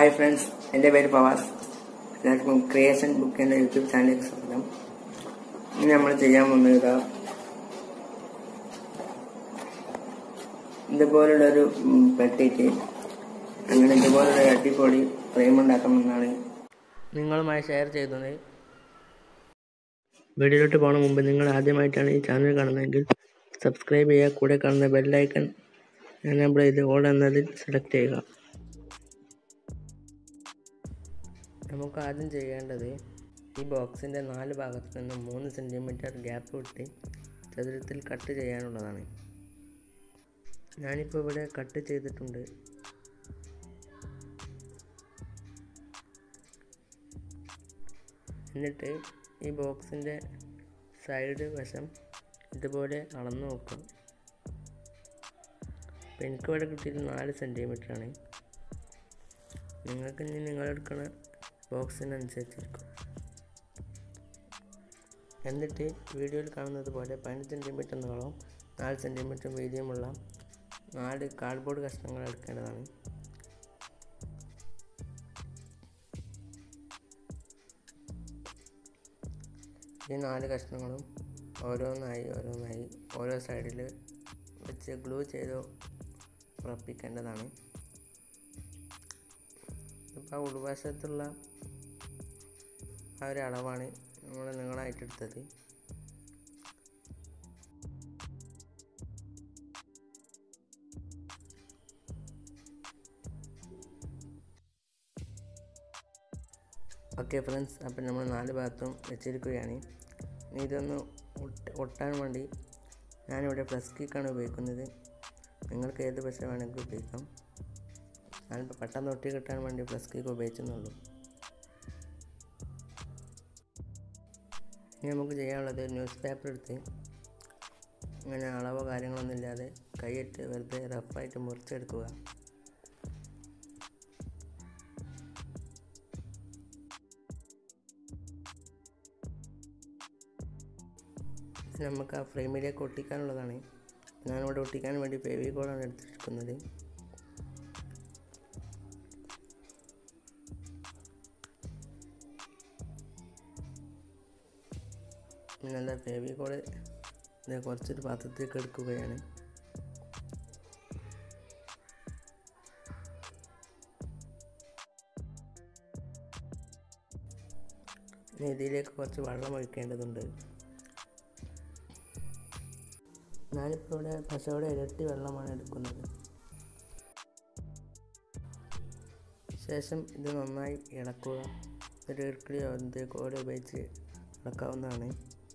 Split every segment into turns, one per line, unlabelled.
hi friends എൻ്റെ പേര് പവാസ് എല്ലാവർക്കും ക്രിയേഷൻ ബുക്ക് എന്ന യൂട്യൂബ് ചാനലിലേക്ക് സ്വാഗതം ഇന്ന് നമ്മൾ ചെയ്യാൻ പോകുന്നത് ഇതാ ഇതുപോലുള്ളൊരു ഉം, പെട്ടിക്ക് അങ്ങനെ ഇതുപോലുള്ള ഒരു അടിപൊളി ഫ്രെയിം ഉണ്ടാക്കാമെന്നാണ് നിങ്ങളുമായി ഷെയർ ചെയ്യുന്നത് വീഡിയോയിലോട്ട് പോകുന്ന മുമ്പ് നിങ്ങൾ ആദ്യമായിട്ടാണ് ഈ ചാനൽ കാണുന്നതെങ്കിൽ സബ്സ്ക്രൈബ് ചെയ്യുക കൂടെ കാണുന്ന ബെല്ലൈക്കൺ എനേബിൾ ചെയ്ത് ഓൾ എന്നതിൽ സെലക്ട് ചെയ്യുക നമുക്ക് ആദ്യം ചെയ്യേണ്ടത് ഈ ബോക്സിൻ്റെ നാല് ഭാഗത്ത് നിന്ന് മൂന്ന് സെൻറ്റിമീറ്റർ ഗ്യാപ്പ് വിട്ട് ചതുരത്തിൽ കട്ട് ചെയ്യാനുള്ളതാണ് ഞാനിപ്പോൾ ഇവിടെ കട്ട് ചെയ്തിട്ടുണ്ട് എന്നിട്ട് ഈ ബോക്സിൻ്റെ സൈഡ് വശം ഇതുപോലെ അളന്ന് നോക്കാം അപ്പോൾ എനിക്കിവിടെ കിട്ടിയത് നാല് സെൻറ്റിമീറ്റർ ആണ് നിങ്ങൾക്ക് ഇനി നിങ്ങളെടുക്കുന്ന ബോക്സിനനുസരിച്ചിരിക്കും എന്നിട്ട് വീഡിയോയിൽ കാണുന്നത് പോലെ പതിനഞ്ച് സെൻറ്റിമീറ്റർ നീളവും നാല് സെൻറ്റിമീറ്റർ വീതിയുമുള്ള നാല് കാർഡ്ബോർഡ് കഷ്ണങ്ങൾ എടുക്കേണ്ടതാണ് ഈ നാല് കഷ്ണങ്ങളും ഓരോന്നായി ഓരോന്നായി ഓരോ സൈഡിൽ വെച്ച് ഗ്ലൂ ചെയ്ത് ഉറപ്പിക്കേണ്ടതാണ് ഇപ്പോൾ ആ ഉൾവശത്തുള്ള ആ ഒരു അളവാണ് നമ്മൾ നിങ്ങളായിട്ട് എടുത്തത് ഓക്കെ ഫ്രണ്ട്സ് അപ്പം നമ്മൾ നാല് ഭാഗത്തും വെച്ചിരിക്കുകയാണ് ഇനി ഇതൊന്ന് ഒട്ട ഒട്ടാൻ വേണ്ടി ഞാനിവിടെ പ്ലസ് കീക്കാണ് ഉപയോഗിക്കുന്നത് നിങ്ങൾക്ക് ഏത് പശ വേണമെങ്കിലും ഉപയോഗിക്കാം ഞാനിപ്പോൾ പെട്ടെന്ന് ഒട്ടി കിട്ടാൻ വേണ്ടി പ്ലസ് കീക്ക് ഉപയോഗിച്ചെന്നുള്ളൂ ഇനി നമുക്ക് ചെയ്യാനുള്ളത് ന്യൂസ് പേപ്പർ എടുത്ത് ഇങ്ങനെ അളവോ കാര്യങ്ങളൊന്നും ഇല്ലാതെ കൈയിട്ട് വെറുതെ റഫായിട്ട് മുറിച്ചെടുക്കുക നമുക്ക് ആ ഫ്രെയിമിലേക്ക് ഒട്ടിക്കാനുള്ളതാണ് ഞാനിവിടെ ഒട്ടിക്കാൻ വേണ്ടി ഫെവിക്കോളാണ് എടുത്തിരിക്കുന്നത് പിന്നെന്താ ഫെവിക്കോള് ഇത് കുറച്ചൊരു പാത്രത്തിലേക്ക് എടുക്കുകയാണ് ഇനി ഇതിലേക്ക് കുറച്ച് വെള്ളം ഒഴിക്കേണ്ടതുണ്ട് ഞാനിപ്പോൾ ഇവിടെ പശയുടെ ഇരട്ടി വെള്ളമാണ് എടുക്കുന്നത് ശേഷം ഇത് നന്നായി ഇളക്കുക ഒരു ഇർക്കിളിയോ എന്ത് കോലോ ഉപയോഗിച്ച് ഇളക്കാവുന്നതാണ്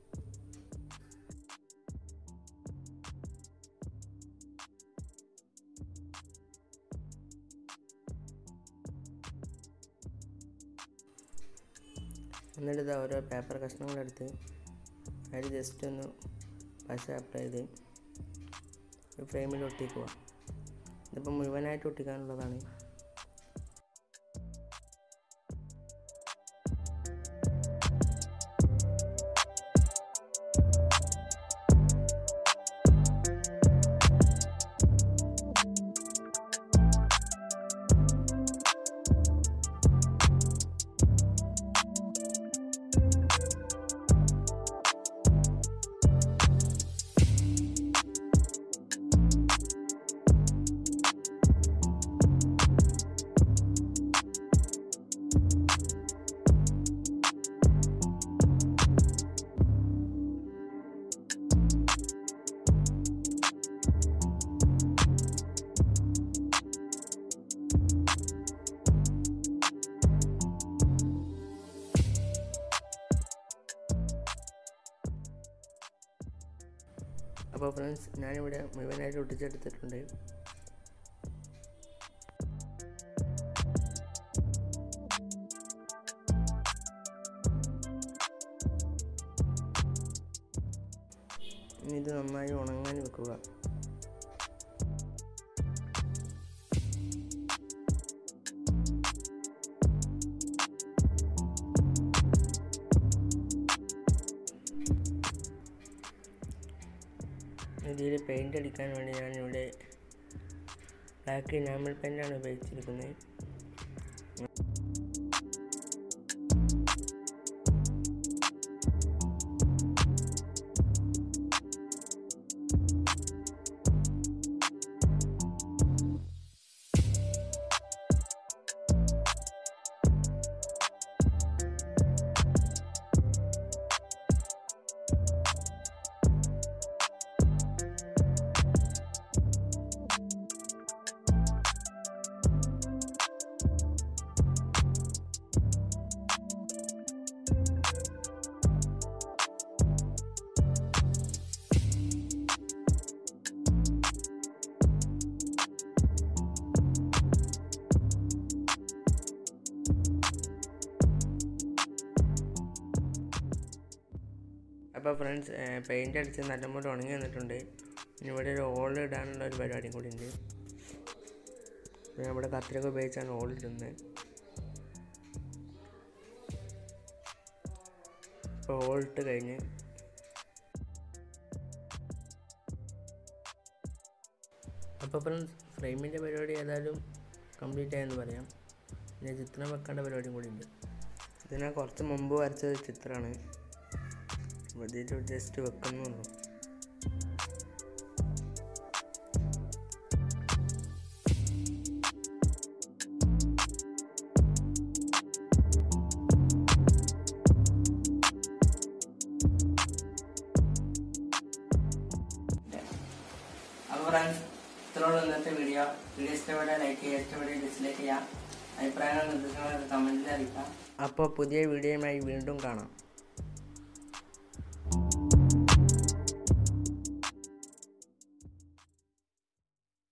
എന്നിട്ട് ഇത് ഓരോ പേപ്പർ കഷ്ണങ്ങളെടുത്ത് അതിൽ ജസ്റ്റ് ഒന്ന് പശ അപ്ലൈ ചെയ്ത് ഫ്രെയിമിൽ ഒട്ടിക്കുക ഇതിപ്പോൾ മുഴുവനായിട്ട് ഒട്ടിക്കാനുള്ളതാണ് അപ്പോൾ ഫ്രണ്ട്സ് ഞാനിവിടെ മുഴുവനായിട്ട് ഒട്ടിച്ചെടുത്തിട്ടുണ്ട് ഇനി ഇത് നന്നായി ഉണങ്ങാൻ വെക്കുക ഇതിൽ പെയിൻ്റ് അടിക്കാൻ വേണ്ടി ഞാനിവിടെ ബ്ലാക്ക് ഇനാമൽ പെയിൻ്റാണ് ഉപയോഗിച്ചിരിക്കുന്നത് അപ്പോൾ ഫ്രണ്ട്സ് പെയിൻ്റ് അടിച്ച് നല്ലപോലെ ഉണങ്ങി വന്നിട്ടുണ്ട് ഇനി ഇവിടെ ഒരു ഹോൾ ഇടാനുള്ള ഒരു പരിപാടിയും കൂടി ഉണ്ട് പിന്നെ നമ്മുടെ കത്തിരൊക്കെ ഉപയോഗിച്ചാണ് ഹോൾ ഇടുന്നത് ഇപ്പോൾ ഹോൾ ഇട്ട് കഴിഞ്ഞ് അപ്പോൾ ഫ്രണ്ട്സ് ഫ്രെയിമിൻ്റെ പരിപാടി ഏതായാലും കംപ്ലീറ്റ് ആയെന്ന് പറയാം പിന്നെ ചിത്രം വെക്കേണ്ട പരിപാടിയും കൂടി ഉണ്ട് ഇത് ഞാൻ കുറച്ച് മുമ്പ് വരച്ച ചിത്രമാണ് ഇതിൽ ജസ്റ്റ് വെക്കുന്നുള്ളൂ അപ്പോൾ ഫ്രണ്ട്സ് ഇത്രയുള്ള ഇന്നത്തെ വീഡിയോ വീഡിയോ ഇഷ്ടപ്പെട്ടാൽ ലൈക്ക് ചെയ്യുക ഇഷ്ടപ്പെട്ടാൽ ഡിസ്ലൈക്ക് ചെയ്യുക അഭിപ്രായങ്ങൾ നിർദ്ദേശങ്ങളൊക്കെ കമൻറ്റിൽ അറിയിക്കാം അപ്പോൾ പുതിയ വീഡിയോയുമായി വീണ്ടും കാണാം